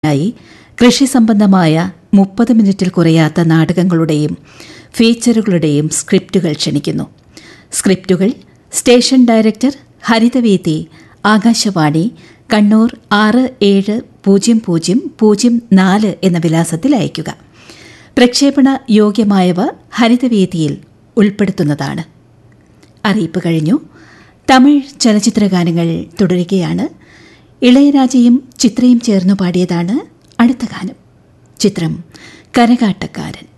അവതരിപ്പിക്കാനായി കൃഷി സംബന്ധമായ മുപ്പത് മിനിറ്റിൽ കുറയാത്ത നാടകങ്ങളുടെയും ഫീച്ചറുകളുടെയും സ്ക്രിപ്റ്റുകൾ ക്ഷണിക്കുന്നു സ്ക്രിപ്റ്റുകൾ സ്റ്റേഷൻ ഡയറക്ടർ ഹരിതവേദി ആകാശവാണി കണ്ണൂർ ആറ് ഏഴ് പൂജ്യം പൂജ്യം പൂജ്യം നാല് എന്ന വിലാസത്തിൽ അയയ്ക്കുക പ്രക്ഷേപണ യോഗ്യമായവ ഹരിതവേദിയിൽ ഉൾപ്പെടുത്തുന്നതാണ് അറിയിപ്പ് കഴിഞ്ഞു തമിഴ് ചലച്ചിത്ര ഗാനങ്ങൾ തുടരുകയാണ് ഇളയരാജയും ചിത്രയും ചേർന്നു പാടിയതാണ് അടുത്ത ഗാനം ചിത്രം കരകാട്ടക്കാരൻ